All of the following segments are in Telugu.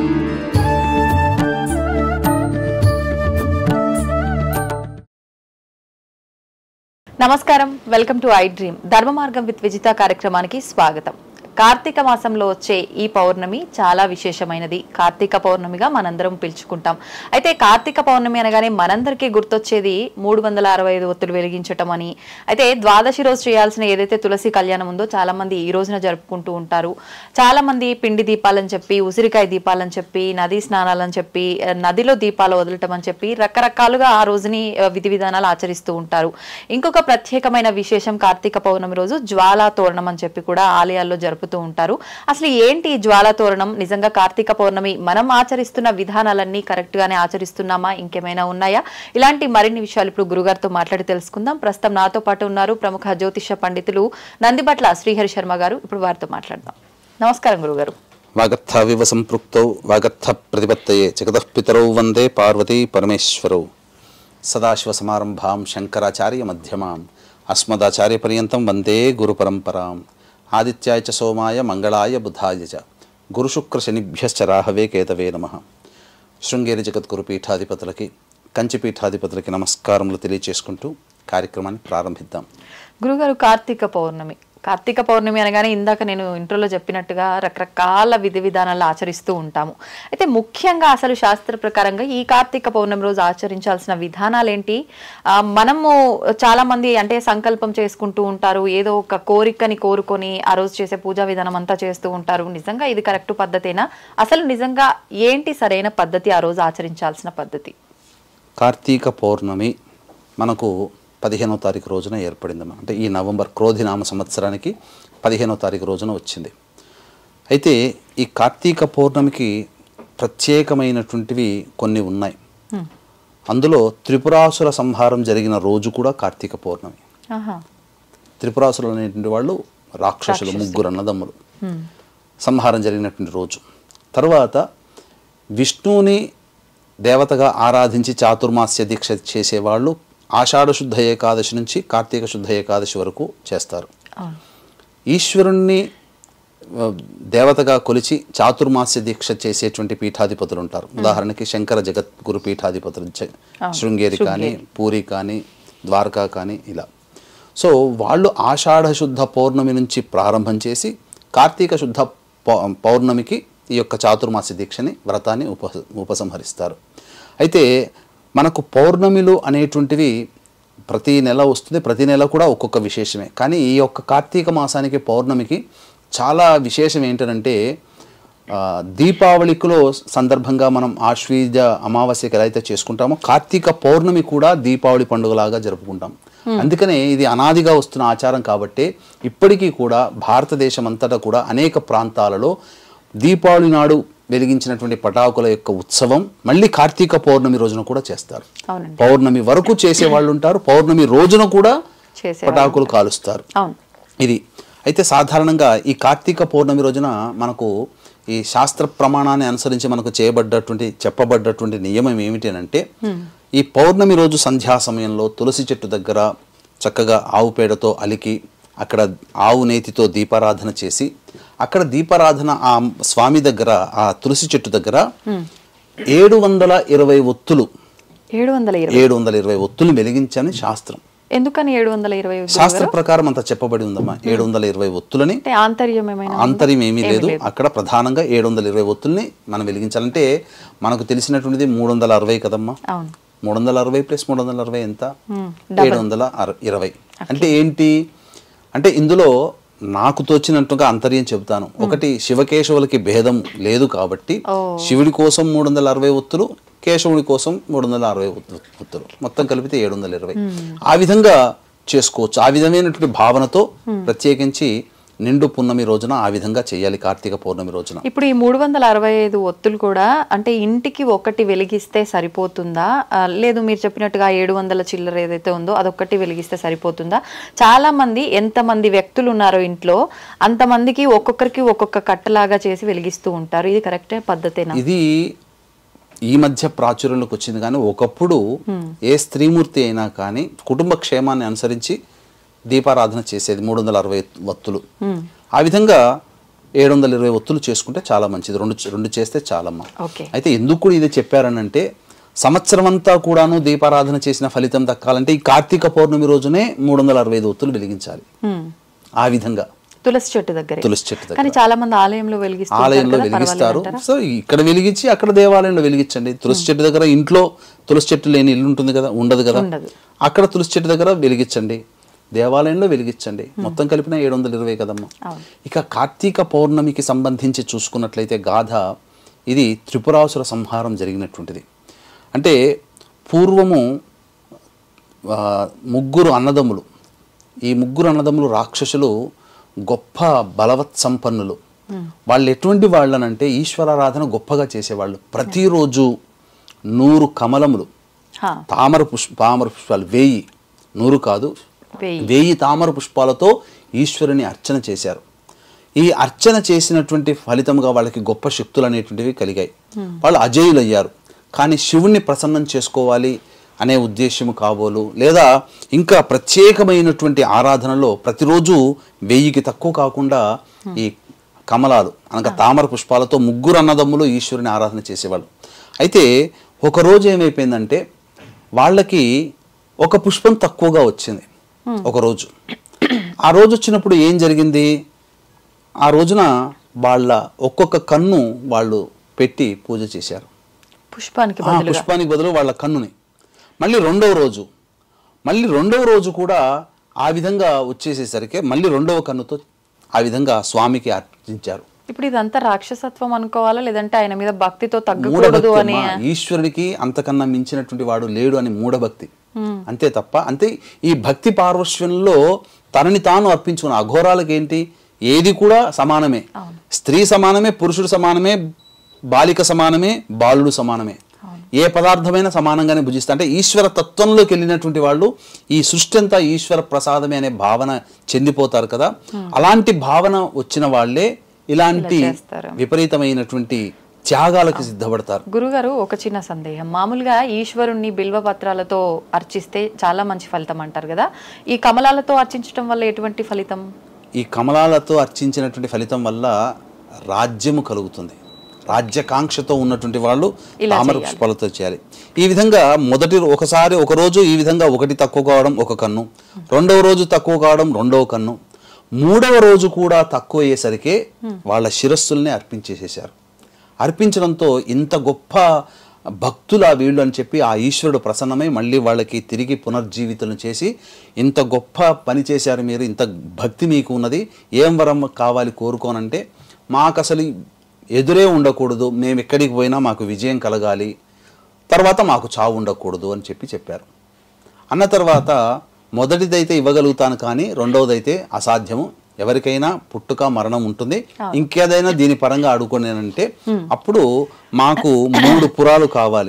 నమస్కారం వెల్కమ్ టు ఐ డ్రీమ్ ధర్మ మార్గం విత్ విజిత కార్యక్రమానికి స్వాగతం కార్తీక మాసంలో వచ్చే ఈ పౌర్ణమి చాలా విశేషమైనది కార్తీక పౌర్ణమిగా మనందరం పిలుచుకుంటాం అయితే కార్తీక పౌర్ణమి అనగానే మనందరికీ గుర్తొచ్చేది మూడు వందల అరవై ఐదు ఒత్తులు వెలిగించటం అని అయితే ద్వాదశి రోజు చేయాల్సిన ఏదైతే తులసి కళ్యాణం ఉందో చాలా మంది ఈ రోజున జరుపుకుంటూ ఉంటారు చాలా మంది పిండి దీపాలని చెప్పి ఉసిరికాయ దీపాలని చెప్పి నదీ స్నానాలని చెప్పి ఆ, నదిలో దీపాలు వదలటం అని చెప్పి రకరకాలుగా ఆ రోజుని ఆ, విధి విధానాలు ఆచరిస్తూ ఉంటారు ఇంకొక ప్రత్యేకమైన విశేషం కార్తీక పౌర్ణమి రోజు జ్వాలా తోరణం అని చెప్పి కూడా ఆలయాల్లో జరుపుతూ ఉంటారు అసలు ఏంటి ఈ జ్వాలా తోరణం నిజంగా కార్తీక పౌర్ణమి మనం ఆచరిస్తున్న విధానాలన్నీ కరెక్ట్ గానే ఆచరిస్తున్నామా ఇంకేమైనా ఉన్నాయా ఇలాంటి మరిన్ని విషయాలు ఇప్పుడు గురుగారితో మాట్లాడి తెలుసుకుందాం ప్రస్తుతం నాతో పాటు ఉన్నారు ప్రముఖ జ్యోతిష పండితులు నందిబట్ల శ్రీహరి శర్మ గారు ఇప్పుడు వారితో మాట్లాడదాం నమస్కారం గురుగారు వాగర్థావివ సంపృక్తౌ వాగర్థ ప్రతిపత్తయే జగతః పితరౌ వందే పార్వతీ పరమేశ్వరౌ సదాశివసమారంభాం శంకరాచార్య మధ్యమాం అస్మదాచార్యపర్యంతం వందే గురుపరంపరాం ఆదిత్యాయ చ సోమాయ మంగళాయ బుధాయ చ గురుశుక్రశనిభ్యశ్చ రాహవే కేతవే నమ శృంగేరి జగద్గురు పీఠాధిపతులకి కంచి పీఠాధిపతులకి నమస్కారములు తెలియచేసుకుంటూ కార్యక్రమాన్ని ప్రారంభిద్దాం గురుగారు కార్తీక పౌర్ణమి కార్తీక పౌర్ణమి అనగానే ఇందాక నేను ఇంట్రోలో చెప్పినట్టుగా రకరకాల విధి విధానాలు ఆచరిస్తూ ఉంటాము అయితే ముఖ్యంగా అసలు శాస్త్ర ప్రకారంగా ఈ కార్తీక పౌర్ణమి రోజు ఆచరించాల్సిన విధానాలు ఏంటి ఆ, మనము చాలా మంది అంటే సంకల్పం చేసుకుంటూ ఉంటారు ఏదో ఒక కోరికని కోరుకొని ఆ రోజు చేసే పూజా విధానం అంతా చేస్తూ ఉంటారు నిజంగా ఇది కరెక్ట్ పద్ధతేనా అసలు నిజంగా ఏంటి సరైన పద్ధతి ఆ రోజు ఆచరించాల్సిన పద్ధతి కార్తీక పౌర్ణమి మనకు పదిహేనో తారీఖు రోజున ఏర్పడిందమ్మా అంటే ఈ నవంబర్ క్రోధినామ సంవత్సరానికి పదిహేనో తారీఖు రోజున వచ్చింది అయితే ఈ కార్తీక పౌర్ణమికి ప్రత్యేకమైనటువంటివి కొన్ని ఉన్నాయి అందులో త్రిపురాసుర సంహారం జరిగిన రోజు కూడా కార్తీక పౌర్ణమి ఆహా త్రిపురాసురులు అనేటువంటి వాళ్ళు రాక్షసులు ముగ్గురు అన్నదమ్ములు సంహారం జరిగినటువంటి రోజు తర్వాత విష్ణువుని దేవతగా ఆరాధించి చాతుర్మాస్య దీక్ష చేసేవాళ్ళు ఆషాఢ శుద్ధ ఏకాదశి నుంచి కార్తీక శుద్ధ ఏకాదశి వరకు చేస్తారు అవును ఈశ్వరుణ్ణి ఆ, దేవతగా కొలిచి చాతుర్మాస్య దీక్ష చేసేటువంటి పీఠాధిపతులు ఉంటారు ఉదాహరణకి శంకర జగద్గురు పీఠాధిపతులు చ- శృంగేరి కానీ పూరి కానీ ద్వారకా కానీ ఇలా సో వాళ్ళు ఆషాఢ శుద్ధ పౌర్ణమి నుంచి ప్రారంభం చేసి కార్తీక శుద్ధ పౌ- పౌర్ణమికి ఈ యొక్క చాతుర్మాస్య దీక్షని వ్రతాన్ని ఉప ఉపసంహరిస్తారు అయితే మనకు పౌర్ణమిలు అనేటువంటివి ప్రతి నెల వస్తుంది ప్రతి నెల కూడా ఒక్కొక్క విశేషమే కానీ ఈ యొక్క కార్తీక మాసానికి పౌర్ణమికి చాలా విశేషం ఏంటంటే ఆ, దీపావళికులో సందర్భంగా మనం ఆశ్వీజ అమావాస్యకి ఎలా అయితే చేసుకుంటామో కార్తీక పౌర్ణమి కూడా దీపావళి పండుగలాగా జరుపుకుంటాం అందుకనే ఇది అనాదిగా వస్తున్న ఆచారం కాబట్టి ఇప్పటికీ కూడా భారతదేశం అంతటా కూడా అనేక ప్రాంతాలలో దీపావళి నాడు వెలిగించినటువంటి పటాకుల యొక్క ఉత్సవం మళ్ళీ కార్తీక పౌర్ణమి రోజున కూడా చేస్తారు అవునండి పౌర్ణమి వరకు చేసే వాళ్ళు ఉంటారు పౌర్ణమి రోజున కూడా చేసే పటాకులు కాలుస్తారు అవును ఇది అయితే సాధారణంగా ఈ కార్తీక పౌర్ణమి రోజున మనకు ఈ శాస్త్ర ప్రమాణాన్ని అనుసరించి మనకు చేయబడ్డటువంటి చెప్పబడ్డటువంటి నియమం ఏమిటి అని అంటే ఈ పౌర్ణమి రోజు సంధ్యా సమయంలో తులసి చెట్టు దగ్గర చక్కగా ఆవు పేడతో అలికి అక్కడ ఆవు నేతితో దీపారాధన చేసి అక్కడ దీపారాధన ఆ స్వామి దగ్గర ఆ తులసి చెట్టు దగ్గర ఏడు వందల ఇరవై ఒత్తులు ఏడు వందల ఇరవై ఏడు వందల ఇరవై ఒత్తులు వెలిగించని శాస్త్రం ఎందుకని ఏడు వందల ఇరవై శాస్త్ర ప్రకారం అంత చెప్పబడి ఉందమ్మా ఏడు వందల ఇరవై ఒత్తులని అంటే ఆంతర్యం ఏమైనా ఆంతర్యం ఏమీ లేదు అక్కడ ప్రధానంగా ఏడు వందల ఇరవై ఒత్తుల్ని మనం వెలిగించాలంటే మనకు తెలిసినటువంటిది మూడు వందల అరవై కదమ్మా అవును మూడు వందల అరవై ప్లస్ మూడు వందల అరవై ఎంత మ్మ్. ఏడు వందల అర- ఇరవై అంటే ఏంటి అంటే ఇందులో నాకు తోచినట్టుగా అంతర్యం చెబుతాను ఒకటి శివకేశవులకి భేదం లేదు కాబట్టి శివుడి కోసం మూడు వందల అరవై ఒత్తులు కేశవుడి కోసం మూడు వందల అరవై ఒత్తు- ఒత్తులు మొత్తం కలిపితే ఏడు వందల ఇరవై ఆ విధంగా చేసుకోవచ్చు ఆ విధమైనటువంటి భావనతో ప్రత్యేకించి నిండు పున్నమి రోజున ఆ విధంగా చేయాలి కార్తీక పౌర్ణమి రోజున ఇప్పుడు ఈ మూడు వందల అరవై ఐదు ఒత్తులు కూడా అంటే ఇంటికి ఒకటి వెలిగిస్తే సరిపోతుందా ఆ, లేదు మీరు చెప్పినట్టుగా ఏడు వందల చిల్లర ఏదైతే ఉందో అదొక్కటి వెలిగిస్తే సరిపోతుందా చాలా మంది ఎంతమంది వ్యక్తులు ఉన్నారో ఇంట్లో అంతమందికి ఒక్కొక్కరికి ఒక్కొక్క కట్టలాగా చేసి వెలిగిస్తూ ఉంటారు ఇది కరెక్టే పద్ధతేనా ఇది ఈ మధ్య ప్రాచుర్యంలోకి వచ్చింది కానీ ఒకప్పుడు ఏ స్త్రీమూర్తి అయినా కానీ కుటుంబ క్షేమాన్ని అనుసరించి దీపారాధన చేసేది మూడు వందల అరవై వత్తులు ఆ విధంగా ఏడు వందల ఇరవై ఒత్తులు చేసుకుంటే చాలా మంచిది రెండు రెండు చేస్తే చాలమ్మా ఓకే అయితే ఎందుకు కూడా ఇది చెప్పారనంటే సంవత్సరం అంతా కూడాను దీపారాధన చేసిన ఫలితం దక్కాలంటే ఈ కార్తీక పౌర్ణమి రోజునే మూడు వందల అరవై ఐదు ఒత్తులు వెలిగించాలి హ్మ్. ఆ విధంగా తులసి చెట్టు దగ్గర తులసి చెట్టు దగ్గర కానీ చాలా మంది ఆలయంలో వెలిగిస్తారు ఆలయంలో వెలిగిస్తారు సో ఇక్కడ వెలిగించి అక్కడ దేవాలయంలో వెలిగించండి తులసి చెట్టు దగ్గర ఇంట్లో తులసి చెట్టు లేని ఇల్లు ఉంటుంది కదా ఉండదు కదా ఉండదు. అక్కడ తులసి చెట్టు దగ్గర వెలిగించండి దేవాలయంలో వెలిగించండి మొత్తం కలిపిన ఏడు వందల ఇరవై కదమ్మా అవును. ఇక కార్తీక పౌర్ణమికి సంబంధించి చూసుకున్నట్లయితే గాథ ఇది త్రిపురాసుర సంహారం జరిగినటువంటిది అంటే పూర్వము ఆ, ముగ్గురు అన్నదమ్ములు ఈ ముగ్గురు అన్నదమ్ములు రాక్షసులు గొప్ప బలవత్ సంపన్నులు వాళ్ళు ఎటువంటి వాళ్ళనంటే ఈశ్వరారాధన గొప్పగా చేసేవాళ్ళు ప్రతిరోజు నూరు కమలములు హా, తామర పుష్ప తామర పుష్పాలు వేయి నూరు కాదు వెయ్యి. వేయి తామర పుష్పాలతో ఈశ్వరుని అర్చన చేశారు ఈ అర్చన చేసినటువంటి ఫలితంగా వాళ్ళకి గొప్ప శక్తులు అనేటువంటివి కలిగాయి వాళ్ళు అజేయులయ్యారు కానీ శివుణ్ణి ప్రసన్నం చేసుకోవాలి అనే ఉద్దేశం కాబోలు లేదా ఇంకా ప్రత్యేకమైనటువంటి ఆరాధనలో ప్రతిరోజు వెయ్యికి తక్కువ కాకుండా ఈ కమలాలు అనగా తామర పుష్పాలతో ముగ్గురు అన్నదమ్ములు ఈశ్వరుని ఆరాధన చేసేవాళ్ళు అయితే ఒకరోజు ఏమైపోయిందంటే వాళ్ళకి ఒక పుష్పం తక్కువగా వచ్చింది ఒక రోజు ఆ రోజు వచ్చినప్పుడు ఏం జరిగింది ఆ రోజున వాళ్ళ ఒక్కొక్క కన్ను వాళ్ళు పెట్టి పూజ చేశారు పుష్పానికి ఆ బదులుగా పుష్పానికి బదులు వాళ్ళ కన్నుని మళ్ళీ రెండవ రోజు మళ్ళీ రెండవ రోజు కూడా ఆ విధంగా వచ్చేసేసరికి మళ్ళీ రెండవ కన్నుతో ఆ విధంగా స్వామికి అర్పించారు ఇప్పుడు ఇదంతా రాక్షసత్వం అనుకోవాలా లేదంటే ఆయన మీద భక్తితో తగ్గకూడదు మూఢభక్తి అని అమ్మా. ఈశ్వరుడికి అంతకన్నా మించినటువంటి వాడు లేడు అని మూఢభక్తి అంతే తప్ప అంతే ఈ భక్తి పార్వశ్యంలో తనని తాను అర్పించుకున్న అఘోరాలకి ఏంటి ఏది కూడా సమానమే స్త్రీ సమానమే పురుషుడు సమానమే బాలిక సమానమే బాలుడు సమానమే ఏ పదార్థమైనా సమానంగానే భుజిస్తా అంటే ఈశ్వర తత్వంలోకి వెళ్ళినటువంటి వాళ్ళు ఈ సృష్టి అంతా ఈశ్వర ప్రసాదమే అనే భావన చెందిపోతారు కదా అలాంటి భావన వచ్చిన వాళ్ళే ఇలాంటి చేస్తారు. విపరీతమైనటువంటి త్యాగాలకు సిద్ధపడతారు గురుగారు ఒక చిన్న సందేహం మామూలుగా ఈశ్వరుణ్ణి బిల్వ పత్రాలతో అర్చిస్తే చాలా మంచి ఫలితం అంటారు కదా ఈ కమలాలతో అర్చించడం వల్ల ఎటువంటి ఫలితం ఈ కమలాలతో అర్చించినటువంటి ఫలితం వల్ల రాజ్యము కలుగుతుంది రాజ్యకాంక్షతో ఉన్నటువంటి వాళ్ళు తామర పుష్పాలతో చేయాలి ఈ విధంగా మొదటి రో- ఒకసారి ఒక రోజు ఈ విధంగా ఒకటి తక్కువ కావడం ఒక కన్ను రెండవ రోజు తక్కువ కావడం రెండవ కన్ను మూడవ రోజు కూడా తక్కువ అయ్యేసరికి వాళ్ళ శిరస్సుల్ని అర్పించేసేశారు అర్పించడంతో ఇంత గొప్ప భక్తుల వీళ్ళు అని చెప్పి ఆ ఈశ్వరుడు ప్రసన్నమై మళ్ళీ వాళ్ళకి తిరిగి పునర్జీవితం చేసి ఇంత గొప్ప పని చేశారు మీరు ఇంత భక్తి మీకు ఉన్నది ఏం వరం కావాలి కోరుకోనంటే మాకు అసలు ఎదురే ఉండకూడదు మేము ఎక్కడికి పోయినా మాకు విజయం కలగాలి తర్వాత మాకు చావు ఉండకూడదు అని చెప్పి చెప్పారు అన్న తర్వాత మొదటిదైతే ఇవ్వగలుగుతాను కానీ రెండవదైతే అసాధ్యము ఎవరికైనా పుట్టుక మరణం ఉంటుంది ఇంకేదైనా దీని పరంగా అడుగునేనంటే అప్పుడు మాకు మూడు పురాలు కావాలి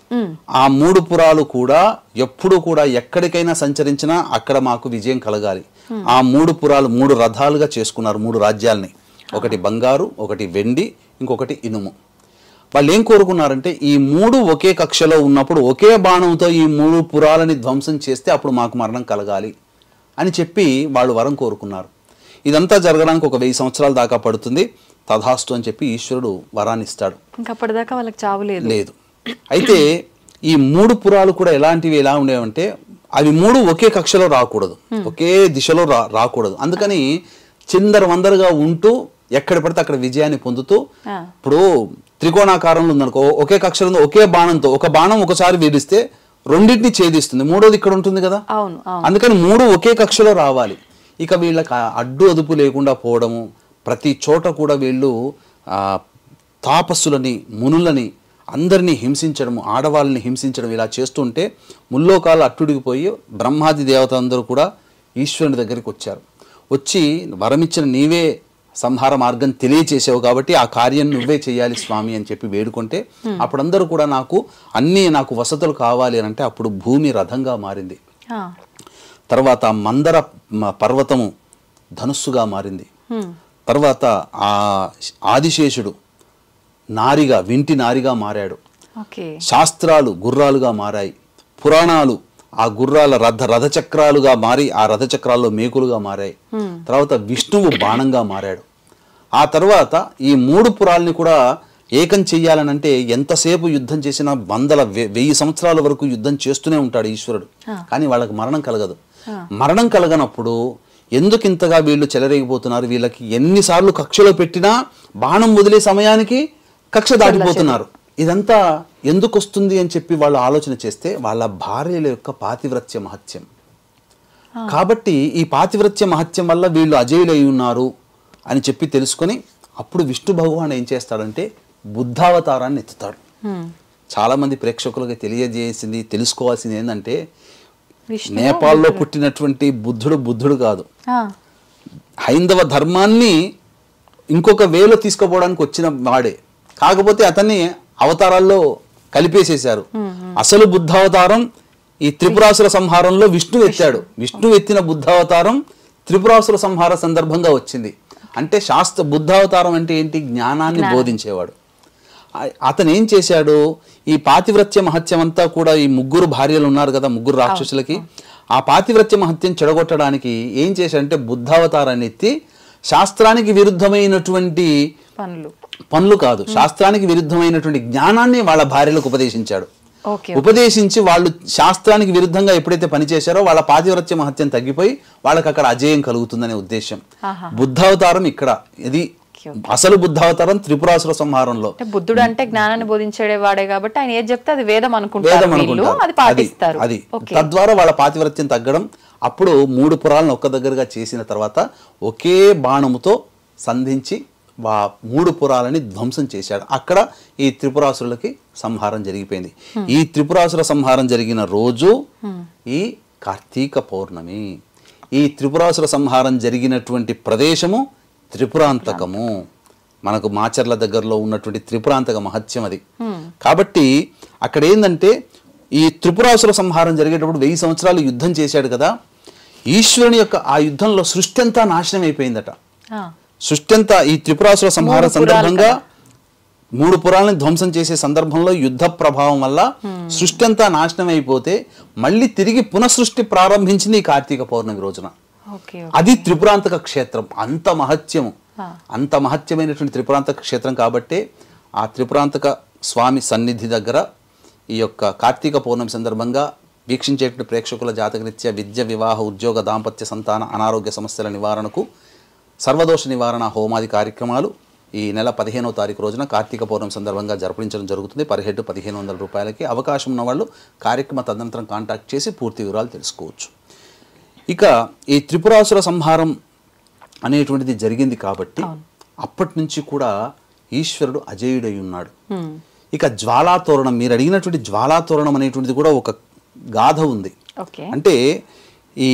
ఆ మూడు పురాలు కూడా ఎప్పుడు కూడా ఎక్కడికైనా సంచరించినా అక్కడ మాకు విజయం కలగాలి ఆ మూడు పురాలు మూడు రథాలుగా చేసుకున్నారు మూడు రాజ్యాల్ని ఒకటి బంగారు ఒకటి వెండి ఇంకొకటి ఇనుము వాళ్ళు ఏం కోరుకున్నారంటే ఈ మూడు ఒకే కక్షలో ఉన్నప్పుడు ఒకే బాణంతో ఈ మూడు పురాలని ధ్వంసం చేస్తే అప్పుడు మాకు మరణం కలగాలి అని చెప్పి వాళ్ళు వరం కోరుకున్నారు ఇదంతా జరగడానికి ఒక వెయ్యి సంవత్సరాల దాకా పడుతుంది తథాస్తు అని చెప్పి ఈశ్వరుడు వరాన్ని ఇస్తాడు ఇంకా అప్పటిదాకా వాళ్ళకి చావు లేదు లేదు అయితే ఈ మూడు పురాలు కూడా ఎలాంటివి ఎలా ఉండేవంటే అవి మూడు ఒకే కక్షలో రాకూడదు ఒకే దిశలో రా రాకూడదు అందుకని చిందర వందరగా ఉంటూ ఎక్కడ పడితే అక్కడ విజయాన్ని పొందుతూ ఆ. ఇప్పుడు త్రికోణాకారంలో ఉందనుకో ఒకే కక్షలో ఉంది, ఒకే బాణంతో ఒక బాణం ఒకసారి వీడిస్తే రెండింటిని ఛేదిస్తుంది మూడోది ఇక్కడ ఉంటుంది కదా అవును అవును అందుకని మూడు ఒకే కక్షలో రావాలి ఇక వీళ్ళకి ఆ అడ్డు అదుపు లేకుండా పోవడము ప్రతి చోట కూడా వీళ్ళు ఆ, తాపస్సులని మునులని అందరినీ హింసించడము ఆడవాళ్ళని హింసించడం ఇలా చేస్తుంటే ముల్లోకాలు అట్టుడిగిపోయి బ్రహ్మాది దేవతలందరూ కూడా ఈశ్వరుని దగ్గరికి వచ్చారు వచ్చి వరమిచ్చిన నీవే సంహార మార్గం తెలియచేసావు కాబట్టి ఆ కార్యం నువ్వే చేయాలి స్వామి అని చెప్పి వేడుకుంటే అప్పుడందరూ కూడా నాకు అన్నీ నాకు వసతులు కావాలి అని అంటే అప్పుడు భూమి రథంగా మారింది ఆ, తర్వాత మందర మ- పర్వతము ధనుస్సుగా మారింది హ్మ్. తర్వాత ఆ ఆదిశేషుడు నారిగా వింటి నారిగా మారాడు ఓకే శాస్త్రాలు గుర్రాలుగా మారాయి పురాణాలు ఆ గుర్రాల రథ రథచక్రాలుగా మారి ఆ రథచక్రాల్లో మేకులుగా మారాయి తర్వాత విష్ణువు బాణంగా మారాడు ఆ తర్వాత ఈ మూడు పురాల్ని కూడా ఏకం చెయ్యాలనంటే ఎంతసేపు యుద్ధం చేసినా వందల వె- వెయ్యి సంవత్సరాల వరకు యుద్ధం చేస్తూనే ఉంటాడు ఈశ్వరుడు కానీ వాళ్ళకి మరణం కలగదు మరణం కలగనప్పుడు ఎందుకు ఇంతగా వీళ్ళు చెలరేగిపోతున్నారు వీళ్ళకి ఎన్నిసార్లు కక్షలో పెట్టినా బాణం వదిలే సమయానికి కక్ష దాటిపోతున్నారు ఇదంతా ఎందుకు వస్తుంది అని చెప్పి వాళ్ళు ఆలోచన చేస్తే వాళ్ళ భార్యల యొక్క పాతివ్రత్య మహత్యం కాబట్టి ఈ పాతివ్రత్య మహత్యం వల్ల వీళ్ళు అజయులై ఉన్నారు అని చెప్పి తెలుసుకొని అప్పుడు విష్ణు భగవాన్ ఏం చేస్తాడంటే బుద్ధావతారాన్ని ఎత్తుతాడు హ్మ్. చాలా మంది ప్రేక్షకులకు తెలియజేసింది తెలుసుకోవాల్సింది ఏంటంటే విష్ణు నేపాల్లో పుట్టినటువంటి బుద్ధుడు బుద్ధుడు కాదు ఆ, హైందవ ధర్మాన్ని ఇంకొక వేలో తీసుకుపోవడానికి వచ్చిన వాడే కాకపోతే అతన్ని అవతారాల్లో కలిపేసేశారు అసలు బుద్ధావతారం ఈ త్రిపురాసుర సంహారంలో విష్ణు ఎత్తాడు విష్ణు ఎత్తిన బుద్ధావతారం త్రిపురాసుర సంహార సందర్భంగా వచ్చింది అంటే శాస్త్ర బుద్ధావతారం అంటే ఏంటి జ్ఞానాన్ని బోధించేవాడు ఆ- అతను ఏం చేశాడు ఈ పాతివ్రత్య మహత్యం అంతా కూడా ఈ ముగ్గురు భార్యలు ఉన్నారు కదా ముగ్గురు రాక్షసులకి ఆ పాతివ్రత్య మహత్యం చెడగొట్టడానికి ఏం చేశాడంటే బుద్ధావతారాన్ని ఎత్తి శాస్త్రానికి విరుద్ధమైనటువంటి పనులు పనులు కాదు శాస్త్రానికి విరుద్ధమైనటువంటి జ్ఞానాన్ని వాళ్ళ భార్యలకు ఉపదేశించాడు ఓకే ఉపదేశించి వాళ్ళు శాస్త్రానికి విరుద్ధంగా ఎప్పుడైతే పనిచేశారో వాళ్ళ పాతివ్రత్య మహత్యం తగ్గిపోయి వాళ్ళకి అక్కడ అజయం కలుగుతుందనే ఉద్దేశం ఆహా. బుద్ధావతారం ఇక్కడ ఇది అసలు బుద్ధావతారం త్రిపురాసుర సంహారంలో అంటే బుద్ధుడు అంటే జ్ఞానాన్ని బోధించేడే వాడే కాబట్టి ఆయన ఏది చెప్తే అది వేదం అనుకుంటారు వేదం వీళ్ళు అనుకుంటారు అది పాటిస్తారు అది ఓకే తద్వారా వాళ్ళ పాతివ్రత్యం తగ్గడం అప్పుడు మూడు పురాలను ఒక్క దగ్గరగా చేసిన తర్వాత ఒకే బాణముతో సంధించి వా మూడు పురాలని ధ్వంసం చేశాడు అక్కడ ఈ త్రిపురాసురులకి సంహారం జరిగిపోయింది ఈ త్రిపురాసుర సంహారం జరిగిన రోజు ఈ కార్తీక పౌర్ణమి ఈ త్రిపురాసుర సంహారం జరిగినటువంటి ప్రదేశము త్రిపురాంతకము మనకు మాచర్ల దగ్గరలో ఉన్నటువంటి త్రిపురాంతక మహత్యం అది కాబట్టి అక్కడ ఏంటంటే ఈ త్రిపురాసుర సంహారం జరిగేటప్పుడు వెయ్యి సంవత్సరాలు యుద్ధం చేశాడు కదా ఈశ్వరుని యొక్క ఆ యుద్ధంలో సృష్టి అంతా నాశనం అయిపోయిందట ఆ, సృష్టి అంతా ఈ త్రిపురాసుర సంహార మూడు పురాలు సందర్భంగా మూడు పురాలను ధ్వంసం చేసే సందర్భంలో యుద్ధ ప్రభావం వల్ల సృష్టి అంతా నాశనం అయిపోతే మళ్ళీ తిరిగి పునఃసృష్టి ప్రారంభించింది ఈ కార్తీక పౌర్ణమి రోజున ఓకే అది త్రిపురాంతక క్షేత్రం అంత మహత్యము ఆ. అంత మహత్యమైనటువంటి త్రిపురాంతక క్షేత్రం కాబట్టే ఆ త్రిపురాంతక స్వామి సన్నిధి దగ్గర ఈ యొక్క కార్తీక పౌర్ణమి సందర్భంగా వీక్షించేటువంటి ప్రేక్షకుల జాతకరీత్యా విద్య వివాహ ఉద్యోగ దాంపత్య సంతాన అనారోగ్య సమస్యల నివారణకు సర్వదోష నివారణ హోమాది కార్యక్రమాలు ఈ నెల పదిహేనవ తారీఖు రోజున కార్తీక పౌర్ణమి సందర్భంగా జరపడించడం జరుగుతుంది పర్ హెడ్ పదిహేను వందల రూపాయలకి అవకాశం ఉన్న వాళ్ళు కార్యక్రమ తదనంతరం కాంటాక్ట్ చేసి పూర్తి వివరాలు తెలుసుకోవచ్చు ఇక ఈ త్రిపురాసుర సంహారం అనేటువంటిది జరిగింది కాబట్టి అప్పటి నుంచి కూడా ఈశ్వరుడు అజేయుడై ఉన్నాడు ఇక జ్వాలాతోరణం మీరు అడిగినటువంటి జ్వాలాతోరణం అనేటువంటిది కూడా ఒక గాథ ఉంది ఓకే అంటే ఈ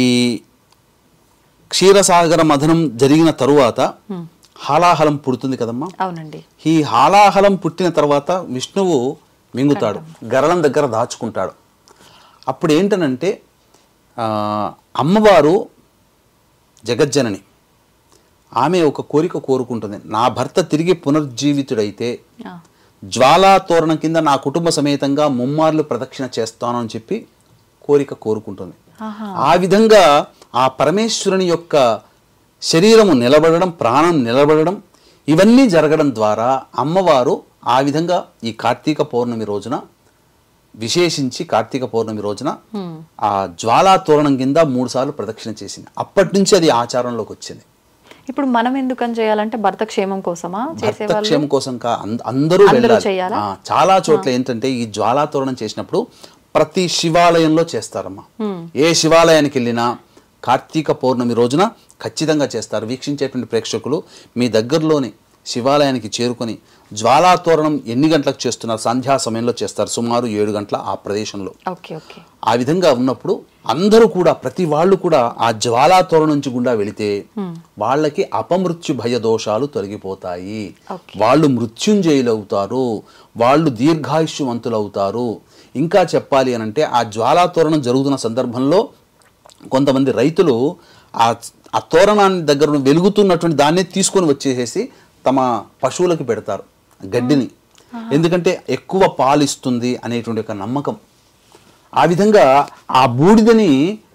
క్షీరసాగర మథనం జరిగిన తరువాత హాలాహలం పుడుతుంది కదమ్మా అవునండి ఈ హాలాహలం పుట్టిన తర్వాత విష్ణువు మింగుతాడు గరళం దగ్గర దాచుకుంటాడు అప్పుడు ఏంటనంటే ఆ, అమ్మవారు జగజ్జనని ఆమె ఒక కోరిక కోరుకుంటుంది నా భర్త తిరిగి పునర్జీవితుడైతే ఆ, జ్వాలా తోరణం కింద నా కుటుంబ సమేతంగా ముమ్మార్లు ప్రదక్షిణ చేస్తాను అని చెప్పి కోరిక కోరుకుంటుంది ఆహా. ఆ విధంగా ఆ పరమేశ్వరుని యొక్క శరీరము నిలబడడం ప్రాణం నిలబడడం ఇవన్నీ జరగడం ద్వారా అమ్మవారు ఆ విధంగా ఈ కార్తీక పౌర్ణమి రోజున విశేషించి కార్తీక పౌర్ణమి రోజున ఆ జ్వాలా తోరణం కింద మూడు సార్లు ప్రదక్షిణ చేసింది అప్పటి నుంచి అది ఆచారంలోకి వచ్చింది ఇప్పుడు మనం ఎందుకని చేయాలంటే భర్త క్షేమం కోసమా భర్త చేసేవాళ్ళు క్షేమం కోసం కా అంద- అందరూ అందరూ వెళ్ళాలి చేయాలా? ఆ, చాలా చోట్ల ఏంటంటే ఈ జ్వాలా తోరణం చేసినప్పుడు ప్రతి శివాలయంలో చేస్తారమ్మా ఏ శివాలయానికి వెళ్ళినా కార్తీక పౌర్ణమి రోజున ఖచ్చితంగా చేస్తారు వీక్షించేటువంటి ప్రేక్షకులు మీ దగ్గరలోని శివాలయానికి చేరుకొని జ్వాలా తోరణం ఎన్ని గంటలకు చేస్తున్నారు సంధ్యా సమయంలో చేస్తారు సుమారు ఏడు గంటల ఆ ప్రదేశంలో ఓకే ఓకే ఆ విధంగా ఉన్నప్పుడు అందరూ కూడా ప్రతి వాళ్ళు కూడా ఆ జ్వాలా తోరణం నుంచి గుండా వెళితే వాళ్ళకి అపమృత్యు భయ దోషాలు తొలగిపోతాయి Okay. వాళ్ళు మృత్యుంజయులు అవుతారు వాళ్ళు దీర్ఘాయుష్యవంతులు అవుతారు ఇంకా చెప్పాలి అని అంటే ఆ జ్వాలా తోరణం జరుగుతున్న సందర్భంలో కొంతమంది రైతులు ఆ ఆ తోరణాన్ని దగ్గర వెలుగుతున్నటువంటి దాన్ని తీసుకొని వచ్చేసేసి తమ పశువులకు పెడతారు గడ్డిని ఎందుకంటే ఎక్కువ పాలు ఇస్తుంది అనేటువంటి ఒక నమ్మకం ఆ విధంగా ఆ బూడిదని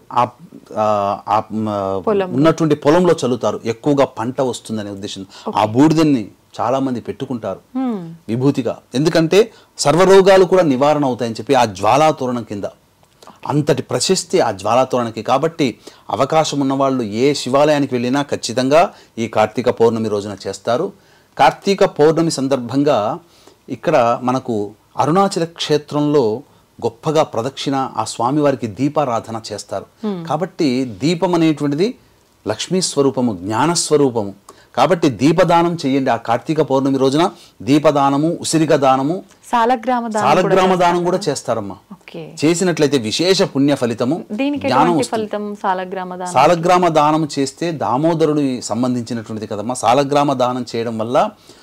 ఆ ఆ, ఆ, మ, ఉన్నటువంటి పొలంలో చల్లుతారు ఎక్కువగా పంట వస్తుందనే ఉద్దేశం ఆ బూడిదని చాలా మంది పెట్టుకుంటారు విభూతిగా ఎందుకంటే సర్వరోగాలు కూడా నివారణ అవుతాయని చెప్పి ఆ జ్వాలా తోరణం కింద అంతటి ప్రశస్తి ఆ జ్వాలా తోరణకి కాబట్టి అవకాశం ఉన్నవాళ్ళు ఏ శివాలయానికి వెళ్ళినా ఖచ్చితంగా ఈ కార్తీక పౌర్ణమి రోజున చేస్తారు కార్తీక పౌర్ణమి సందర్భంగా ఇక్కడ మనకు అరుణాచల క్షేత్రంలో గొప్పగా ప్రదక్షిణ ఆ స్వామివారికి దీపారాధన చేస్తారు కాబట్టి దీపం అనేటువంటిది లక్ష్మీ స్వరూపము జ్ఞాన స్వరూపము కాబట్టి దీపదానం చేయండి ఆ కార్తీక పౌర్ణమి రోజున దీపదానము ఉసిరిక దానము సాలగ్రామ దానం కూడా సాలగ్రామ చేస్తారు. దానం కూడా చేస్తారమ్మా ఓకే చేసినట్లయితే విశేష పుణ్య ఫలితము దీనికి జ్ఞానం ఎటువంటి వస్తుంది. ఫలితం సాలగ్రామ దానం సాలగ్రామ దానం చేస్తే దామోదరుడు సంబంధించినటువంటిది కదమ్మా సాలగ్రామ దానం చేయడం వల్ల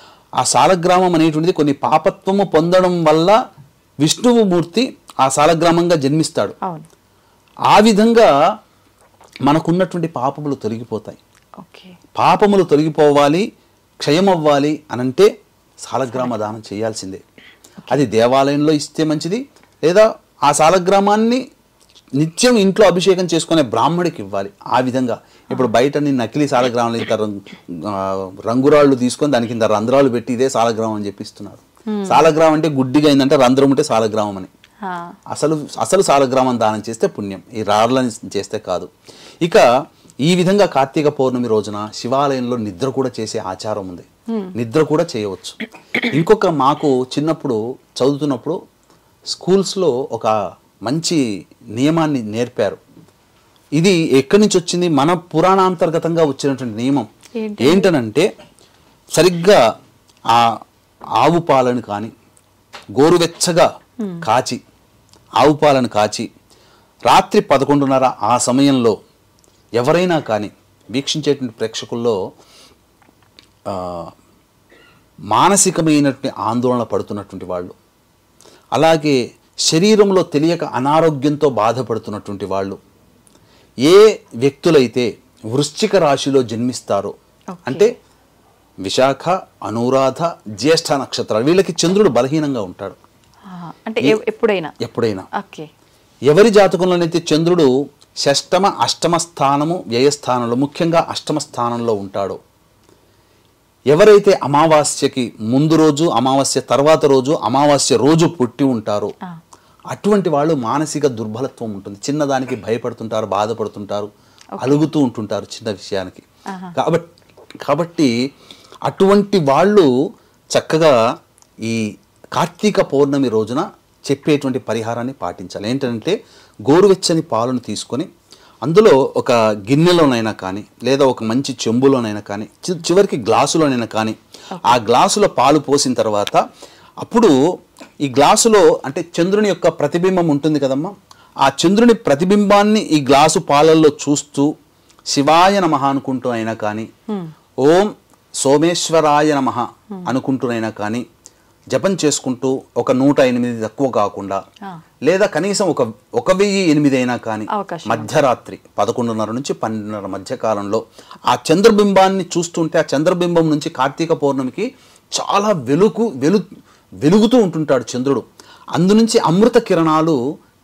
ఆ సాలగ్రామం అనేటువంటిది కొన్ని పాపత్వము పొందడం వల్ల విష్ణువు మూర్తి ఆ సాలగ్రామంగా జన్మిస్తాడు అవును ఆ విధంగా మనకున్నటువంటి పాపములు తొలగిపోతాయి ఓకే పాపములు తొలగిపోవాలి క్షయమవ్వాలి అనంటే సాలగ్రామ దానం చేయాల్సిందే అది దేవాలయంలో ఇస్తే మంచిది లేదా ఆ సాలగ్రామాన్ని నిత్యం ఇంట్లో అభిషేకం చేసుకునే బ్రాహ్మడికి ఇవ్వాలి ఆ విధంగా ఇప్పుడు బయట నీ నకిలీ సాలగ్రామాలు ఇంత రం- ఆ, రంగురాళ్ళు తీసుకొని దానికి ఇంత రంధ్రాలు పెట్టి ఇదే సాలగ్రామం అని చెప్పిస్తున్నారు సాలగ్రామం అంటే గుడ్డిగా అయిందంటే రంధ్రం ఉంటే సాలగ్రామం అని హా. అసలు అసలు సాలగ్రామం దానం చేస్తే పుణ్యం ఈ రాళ్ళని చేస్తే కాదు ఇక ఈ విధంగా కార్తీక పౌర్ణమి రోజున శివాలయంలో నిద్ర కూడా చేసే ఆచారం ఉంది నిద్ర కూడా చేయవచ్చు ఇంకొక మాకు చిన్నప్పుడు చదువుతున్నప్పుడు స్కూల్స్లో ఒక మంచి నియమాన్ని నేర్పారు ఇది ఎక్కడి నుంచి వచ్చింది మన పురాణాంతర్గతంగా వచ్చినటువంటి నియమం ఏంటి? ఏంటనంటే సరిగ్గా ఆ ఆవు పాలను కానీ గోరువెచ్చగా కాచి ఆవు పాలను కాచి రాత్రి పదకొండున్నర ఆ సమయంలో ఎవరైనా కానీ వీక్షించేటువంటి ప్రేక్షకుల్లో ఆ, మానసికమైనటువంటి ఆందోళన పడుతున్నటువంటి వాళ్ళు అలాగే శరీరంలో తెలియక అనారోగ్యంతో బాధపడుతున్నటువంటి వాళ్ళు ఏ వ్యక్తులైతే వృశ్చిక రాశిలో జన్మిస్తారో అంటే విశాఖ అనురాధ జ్యేష్ఠ నక్షత్రాలు వీళ్ళకి చంద్రుడు బలహీనంగా ఉంటాడు ఆ, అంటే ఎ- ఎప్పుడైనా ఎప్పుడైనా ఓకే ఎవరి జాతకంలోనైతే చంద్రుడు షష్టమ అష్టమ స్థానము వ్యయస్థానంలో ముఖ్యంగా అష్టమ స్థానంలో ఉంటాడో ఎవరైతే అమావాస్యకి ముందు రోజు అమావాస్య తర్వాత రోజు అమావాస్య రోజు పుట్టి ఉంటారో ఆ. అటువంటి వాళ్ళు మానసిక దుర్బలత్వం ఉంటుంది చిన్నదానికి భయపడుతుంటారు బాధపడుతుంటారు అలుగుతూ ఉంటుంటారు చిన్న విషయానికి కాబట్టి కాబట్టి అటువంటి వాళ్ళు చక్కగా ఈ కార్తీక పౌర్ణమి రోజున చెప్పేటువంటి పరిహారాన్ని పాటించాలి ఏంటంటే గోరువెచ్చని పాలను తీసుకొని అందులో ఒక గిన్నెలోనైనా కానీ లేదా ఒక మంచి చెంబులోనైనా కానీ చి- చివరికి గ్లాసులోనైనా కానీ ఆ గ్లాసులో పాలు పోసిన తర్వాత అప్పుడు ఈ గ్లాసులో అంటే చంద్రుని యొక్క ప్రతిబింబం ఉంటుంది కదమ్మా ఆ చంద్రుని ప్రతిబింబాన్ని ఈ గ్లాసు పాలల్లో చూస్తూ శివాయ నమః అనుకుంటూ అయినా కానీ ఓం సోమేశ్వరాయ నమః అనుకుంటూనైనా కానీ జపం చేసుకుంటూ ఒక నూట ఎనిమిది తక్కువ కాకుండా ఆ. లేదా కనీసం ఒక ఒక వెయ్యి ఎనిమిది అయినా కానీ అవకాశం మధ్యరాత్రి పదకొండున్నర నుంచి పన్నెండున్నర మధ్య కాలంలో ఆ చంద్రబింబాన్ని చూస్తుంటే ఆ చంద్రబింబం నుంచి కార్తీక పౌర్ణమికి చాలా వెలుగు వెలు వెలుగుతూ ఉంటుంటాడు చంద్రుడు అందు నుంచి అమృత కిరణాలు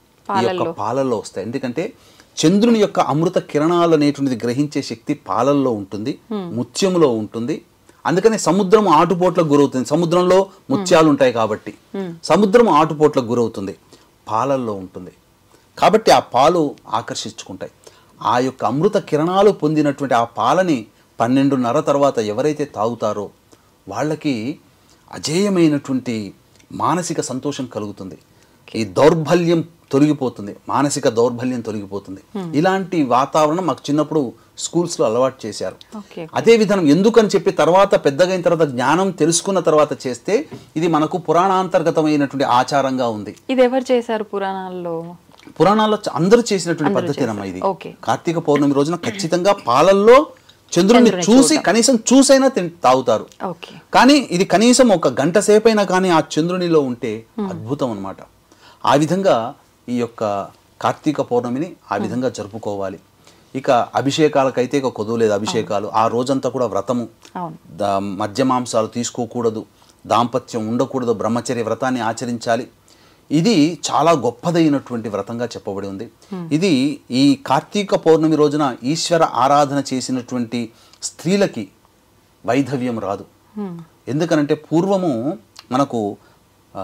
ఈ యొక్క పాలల్లో వస్తాయి ఎందుకంటే చంద్రుని యొక్క అమృత కిరణాలు అనేటువంటిది గ్రహించే శక్తి పాలల్లో ఉంటుంది ముత్యములో ఉంటుంది అందుకని సముద్రం ఆటుపోట్లకు గురవుతుంది సముద్రంలో ముత్యాలు ఉంటాయి కాబట్టి సముద్రం ఆటుపోట్లకు గురవుతుంది పాలల్లో ఉంటుంది కాబట్టి ఆ పాలు ఆకర్షించుకుంటాయి ఆ యొక్క అమృత కిరణాలు పొందినటువంటి ఆ పాలని పన్నెండున్నర తర్వాత ఎవరైతే తాగుతారో వాళ్ళకి అజేయమైనటువంటి మానసిక సంతోషం కలుగుతుంది ఈ దౌర్బల్యం తొలగిపోతుంది మానసిక దౌర్బల్యం తొలగిపోతుంది ఇలాంటి వాతావరణం మాకు చిన్నప్పుడు స్కూల్స్లో అలవాటు చేశారు ఓకే అదే విధానం ఎందుకని చెప్పి తర్వాత పెద్దగా అయిన తర్వాత జ్ఞానం తెలుసుకున్న తర్వాత చేస్తే ఇది మనకు పురాణాంతర్గతమైనటువంటి ఆచారంగా ఉంది ఇది ఎవరు చేశారు పురాణాల్లో పురాణాల్లో చ- అందరూ చేసినటువంటి పద్ధతేనమ్మా ఇది ఓకే. కార్తీక పౌర్ణమి రోజున ఖచ్చితంగా పాలల్లో చంద్రుని చూసి కనీసం చూసైనా తిన్- తాగుతారు ఓకే కానీ ఇది కనీసం ఒక గంట సేపైనా కానీ ఆ చంద్రునిలో ఉంటే అద్భుతం అన్నమాట ఆ విధంగా ఈ యొక్క కార్తీక పౌర్ణమిని ఆ విధంగా జరుపుకోవాలి ఇక అభిషేకాలకైతే ఇక కొదువలేదు అభిషేకాలు ఆ రోజంతా కూడా వ్రతము అవును దా మద్య మాంసాలు తీసుకోకూడదు దాంపత్యం ఉండకూడదు బ్రహ్మచర్య వ్రతాన్ని ఆచరించాలి ఇది చాలా గొప్పదైనటువంటి వ్రతంగా చెప్పబడి ఉంది ఇది ఈ కార్తీక పౌర్ణమి రోజున ఈశ్వర ఆరాధన చేసినటువంటి స్త్రీలకి వైధవ్యం రాదు ఎందుకనంటే పూర్వము మనకు ఆ,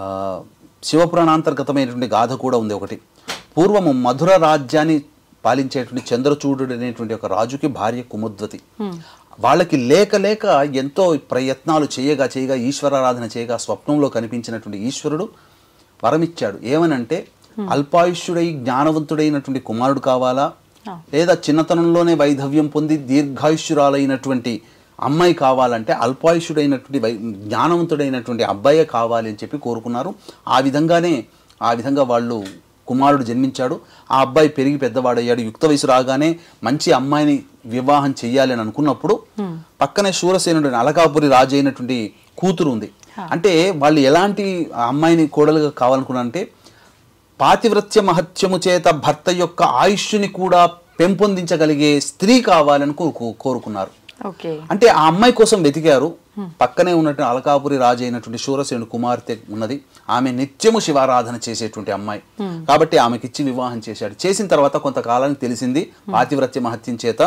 శివపురాణాంతర్గతమైనటువంటి గాథ కూడా ఉంది ఒకటి పూర్వము మధుర రాజ్యాన్ని పాలించేటువంటి చంద్రచూడు అనేటువంటి ఒక రాజుకి భార్య కుముద్వతి వాళ్ళకి లేక లేక ఎంతో ప్రయత్నాలు చేయగా చేయగా ఈశ్వరారాధన చేయగా స్వప్నంలో కనిపించినటువంటి ఈశ్వరుడు వరమిచ్చాడు ఏమనంటే అల్పాయుష్యుడై జ్ఞానవంతుడైనటువంటి కుమారుడు కావాలా లేదా చిన్నతనంలోనే వైధవ్యం పొంది దీర్ఘాయుష్యురాలైనటువంటి అమ్మాయి కావాలంటే అల్పాయుష్యుడైనటువంటి వై జ్ఞానవంతుడైనటువంటి అబ్బాయే కావాలి అని చెప్పి కోరుకున్నారు ఆ విధంగానే ఆ విధంగా వాళ్ళు కుమారుడు జన్మించాడు ఆ అబ్బాయి పెరిగి పెద్దవాడయ్యాడు యుక్త వయసు రాగానే మంచి అమ్మాయిని వివాహం చెయ్యాలి అని అనుకున్నప్పుడు పక్కనే శూరసేనుడు అలకాపురి రాజు అయినటువంటి కూతురు ఉంది అంటే వాళ్ళు ఎలాంటి అమ్మాయిని కోడలుగా కావాలనుకున్నారంటే పాతివ్రత్య మహత్యము చేత భర్త యొక్క ఆయుష్ని కూడా పెంపొందించగలిగే స్త్రీ కావాలని కోరుకు కోరుకున్నారు ఓకే అంటే ఆ అమ్మాయి కోసం వెతికారు పక్కనే ఉన్నటువంటి అలకాపురి రాజు అయినటువంటి శూరసేనుడు కుమార్తె ఉన్నది ఆమె నిత్యము శివారాధన చేసేటువంటి అమ్మాయి కాబట్టి ఆమెకిచ్చి వివాహం చేశాడు చేసిన తర్వాత కొంతకాలానికి తెలిసింది పాతివ్రత్య మహత్యం చేత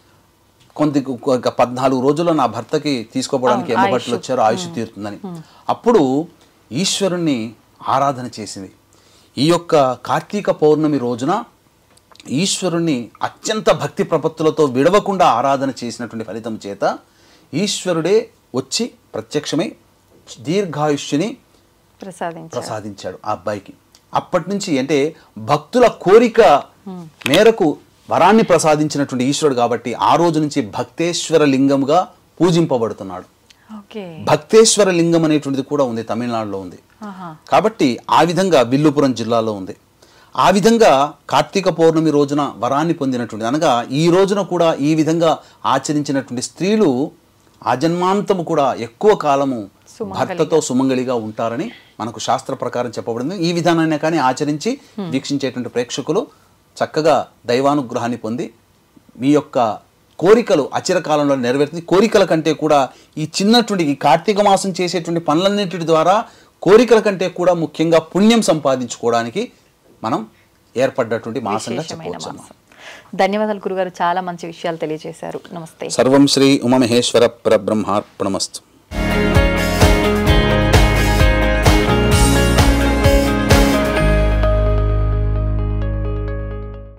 కొంత ఒక పద్నాలుగు రోజుల్లో నా భర్తకి తీసుకోపోవడానికి ఎమ్మబట్టలు వచ్చారు ఆయుష్ తీరుతుందని అప్పుడు ఈశ్వరుణ్ణి ఆరాధన చేసింది ఈ యొక్క కార్తీక పౌర్ణమి రోజున ఈశ్వరుణ్ణి అత్యంత భక్తి ప్రపత్తులతో విడవకుండా ఆరాధన చేసినటువంటి ఫలితం చేత ఈశ్వరుడే వచ్చి ప్రత్యక్షమై దీర్ఘాయుష్యుని ప్రసాదించారు ప్రసాదించాడు ఆ అబ్బాయికి అప్పటి నుంచి అంటే భక్తుల కోరిక మేరకు వరాన్ని ప్రసాదించినటువంటి ఈశ్వరుడు కాబట్టి ఆ రోజు నుంచి భక్తేశ్వర లింగముగా పూజింపబడుతున్నాడు ఓకే భక్తేశ్వర లింగం అనేటువంటిది కూడా ఉంది తమిళనాడులో ఉంది ఆహా కాబట్టి ఆ విధంగా విల్లుపురం జిల్లాలో ఉంది ఆ విధంగా కార్తీక పౌర్ణమి రోజున వరాన్ని పొందినటువంటి అనగా ఈ రోజున కూడా ఈ విధంగా ఆచరించినటువంటి స్త్రీలు ఆజన్మాంతము కూడా ఎక్కువ కాలము భర్తతో సుమంగళిగా ఉంటారని మనకు శాస్త్ర ప్రకారం చెప్పబడింది ఈ విధానాన్ని కానీ ఆచరించి వీక్షించేటువంటి ప్రేక్షకులు చక్కగా దైవానుగ్రహాన్ని పొంది మీ యొక్క కోరికలు అచిర కాలంలో నెరవేరుతుంది కోరికల కంటే కూడా ఈ చిన్నటువంటి ఈ కార్తీక మాసం చేసేటువంటి పనులన్నింటి ద్వారా కోరికల కంటే కూడా ముఖ్యంగా పుణ్యం సంపాదించుకోవడానికి మనం ఏర్పడ్డటువంటి మాసంగా విశేషమైన చెప్పవచ్చు అన్నమాట. మాసం ధన్యవాదాలు గురుగారు చాలా మంచి విషయాలు తెలియజేశారు నమస్తే సర్వం శ్రీ ఉమమహేశ్వర పరబ్రహ్మార్పణమస్తు